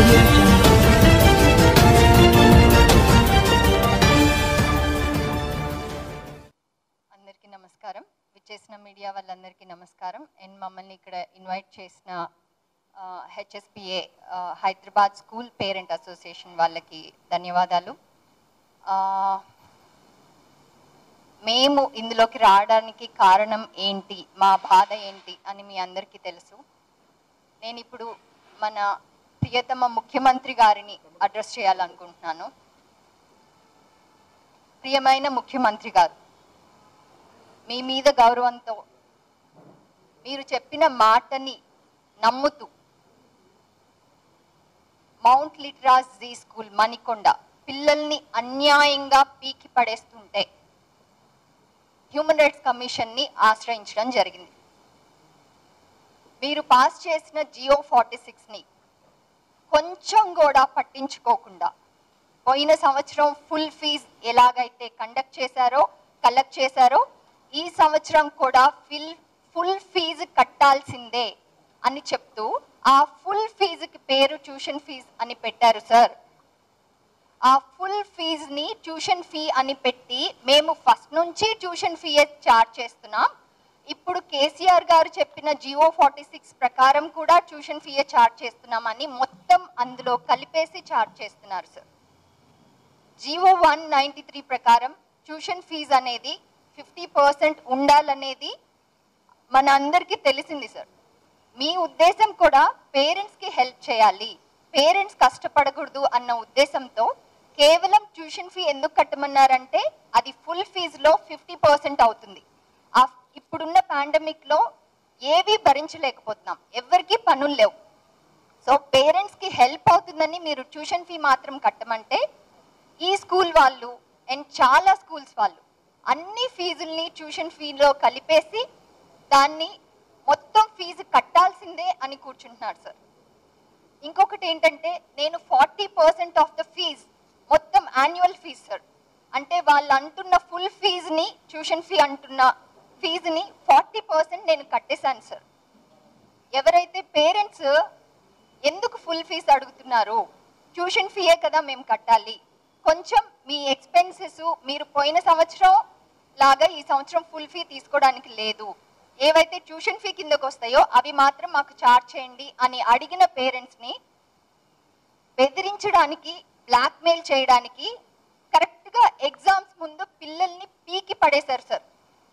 audio jungle. అందరికీ నమస్కారం విచ్చేసిన మీడియా వాళ్ళందరికీ నమస్కారం అండ్ మమ్మల్ని ఇక్కడ ఇన్వైట్ చేసిన HSPA Hyderabad school parent association వాళ్ళకి ధన్యవాదాలు ఆ, మేము ఇందులోకి రావడానికి కారణం ఏంటి మా బాధ ఏంటి అని మీ అందరికీ తెలుసు నేను ఇప్పుడు మన ప్రియతమ ముఖ్యమంత్రి గారిని అడ్రస్ చేయాలనుకుంటున్నాను ప్రియమైన ముఖ్యమంత్రి గారు మీ మీద గౌరవంతో మీరు చెప్పిన మాటని నమ్ముతూ Mount Litera Zee school Manikonda పిల్లల్ని అన్యాయంగా పీకి పడేస్తుంటే హ్యూమన్ రైట్స్ కమిషన్ని ఆశ్రయించడం జరిగింది మీరు పాస్ చేసిన జియో ఫార్టీ సిక్స్ని కొంచెం కూడా పట్టించుకోకుండా పోయిన సంవత్సరం ఫుల్ ఫీజ్ ఎలాగైతే కండక్ట్ చేశారో కలెక్ట్ చేశారో ఈ సంవత్సరం కూడా ఫిల్ ఫుల్ ఫీజు కట్టాల్సిందే అని చెప్తూ ఆ ఫుల్ ఫీజుకి పేరు ట్యూషన్ ఫీజ్ అని పెట్టారు సార్ ఆ ఫుల్ ఫీజుని ట్యూషన్ ఫీ అని పెట్టి మేము ఫస్ట్ నుంచి ట్యూషన్ ఫీ చార్జ్ చేస్తున్నాం ఇప్పుడు కేసీఆర్ గారు చెప్పిన జియో ఫార్టీ సిక్స్ ప్రకారం కూడా ట్యూషన్ ఫీ చార్జ్ చేస్తున్నామని మొత్తం అందులో కలిపేసి చార్జ్ చేస్తున్నారు sir GO one ninety three ప్రకారం ట్యూషన్ ఫీజు అనేది ఫిఫ్టీ పర్సెంట్ ఉండాలనేది మన అందరికీ తెలిసింది సార్ మీ ఉద్దేశం కూడా పేరెంట్స్కి హెల్ప్ చేయాలి పేరెంట్స్ కష్టపడకూడదు అన్న ఉద్దేశంతో కేవలం ట్యూషన్ ఫీ ఎందుకు కట్టమన్నారంటే అది ఫుల్ ఫీజులో ఫిఫ్టీ పర్సెంట్ అవుతుంది ఆ ఇప్పుడున్న పాండమిక్లో ఏవి భరించలేకపోతున్నాం ఎవరికి పనులు లేవు సో పేరెంట్స్కి హెల్ప్ అవుతుందని మీరు ట్యూషన్ ఫీ మాత్రం కట్టమంటే ఈ స్కూల్ వాళ్ళు అండ్ చాలా స్కూల్స్ వాళ్ళు అన్ని ఫీజుల్ని ట్యూషన్ ఫీలో కలిపేసి దాన్ని మొత్తం ఫీజు కట్టాల్సిందే అని కూర్చుంటున్నారు సార్ ఇంకొకటి ఏంటంటే నేను forty percent of the fees మొత్తం యాన్యువల్ ఫీజ్ సార్ అంటే వాళ్ళు అంటున్న ఫుల్ ఫీజుని ట్యూషన్ ఫీ అంటున్న ఫీజుని ఫార్టీ పర్సెంట్ నేను కట్టేశాను సార్ ఎవరైతే పేరెంట్స్ ఎందుకు ఫుల్ ఫీజు అడుగుతున్నారు ట్యూషన్ ఫీయే కదా మేము కట్టాలి కొంచెం మీ ఎక్స్పెన్సెస్ మీరు పోయిన సంవత్సరం లాగా ఈ సంవత్సరం ఫుల్ ఫీ తీసుకోవడానికి లేదు ఏవైతే ట్యూషన్ ఫీ కిందకు వస్తాయో అవి మాత్రం మాకు చార్జ్ చేయండి అని అడిగిన పేరెంట్స్ని బెదిరించడానికి బ్లాక్మెయిల్ చేయడానికి కరెక్ట్గా ఎగ్జామ్స్ ముందు పిల్లల్ని పీకి పడేశారు సార్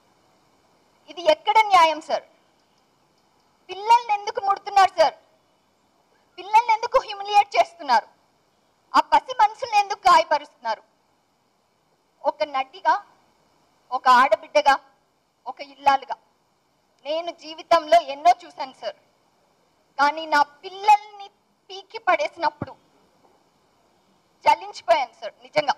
ఇది ఎక్కడ న్యాయం సార్ పిల్లల్ని ఎందుకు ముడుతున్నారు సార్ పిల్లల్ని ఎందుకు హ్యూమిలియేట్ చేస్తున్నారు ఆ పసి మనుషుల్ని ఎందుకు గాయపరుస్తున్నారు ఒక నటిగా ఒక ఆడబిడ్డగా ఒక ఇల్లాలుగా నేను జీవితంలో ఎన్నో చూశాను సార్ కానీ నా పిల్లల్ని పీకి పడేసినప్పుడు చలించిపోయాను సార్ నిజంగా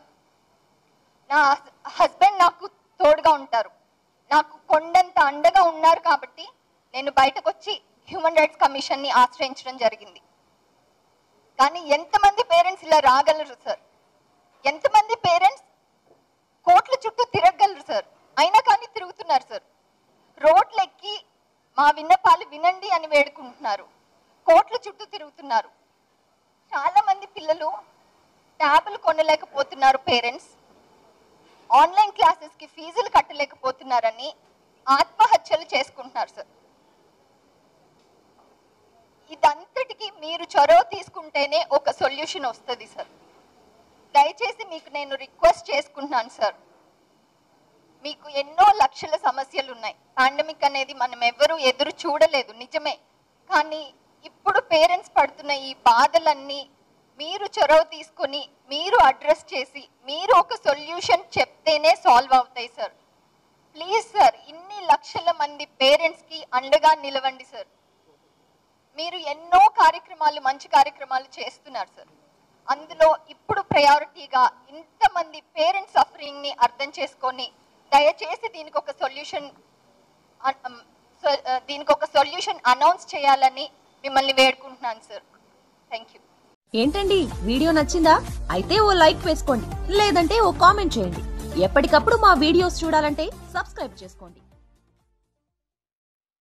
నా హస్బెండ్ నాకు తోడుగా ఉంటారు నాకు కొండంత అండగా ఉన్నారు కాబట్టి నేను బయటకు వచ్చి హ్యూమన్ రైట్స్ కమిషన్ని ఆశ్రయించడం జరిగింది కానీ ఎంతమంది పేరెంట్స్ ఇలా రాగలరు సార్ ఎంతమంది పేరెంట్స్ కోట్ల చుట్టూ తిరగగలరు సార్ అయినా కానీ తిరుగుతున్నారు సార్ రోడ్లు ఎక్కి మా విన్నపాలు వినండి అని వేడుకుంటున్నారు కోట్ల చుట్టూ తిరుగుతున్నారు చాలా మంది పిల్లలు ట్యాబులు కొనలేకపోతున్నారు పేరెంట్స్ ఆన్లైన్ క్లాసెస్కి ఫీజులు కట్టలేకపోతున్నారని ఆత్మహత్యలు చేసుకుంటున్నారు సార్ ఇదంతటికి మీరు చొరవ తీసుకుంటేనే ఒక సొల్యూషన్ వస్తుంది సార్ దయచేసి మీకు నేను రిక్వెస్ట్ చేసుకుంటున్నాను సార్ మీకు ఎన్నో లక్షల సమస్యలు ఉన్నాయి పాండమిక్ అనేది మనం ఎవరు ఎదురు చూడలేదు నిజమే కానీ ఇప్పుడు పేరెంట్స్ పడుతున్న ఈ బాధలన్నీ మీరు చొరవ తీసుకొని మీరు అడ్రస్ చేసి మీరు ఒక సొల్యూషన్ చెప్తేనే సాల్వ్ అవుతాయి సార్ ప్లీజ్ సార్ ఇన్ని లక్షల మంది పేరెంట్స్కి అండగా నిలవండి సార్ మీరు ఎన్నో కార్యక్రమాలు మంచి కార్యక్రమాలు చేస్తున్నారు సార్ అందులో ఇప్పుడు ప్రయారిటీగా ఇంతమంది పేరెంట్స్ సఫరింగ్ని అర్థం చేసుకొని దయచేసి దీనికి ఒక సొల్యూషన్ దీనికి ఒక సొల్యూషన్ అనౌన్స్ చేయాలని మిమ్మల్ని వేడుకుంటున్నాను సార్ థ్యాంక్ యూ ఏంటండి వీడియో నచ్చిందా అయితే ఓ లైక్ వేసుకోండి లేదంటే ఓ కామెంట్ చేయండి ఎప్పటికప్పుడు మా వీడియోస్ చూడాలంటే సబ్స్క్రైబ్ చేసుకోండి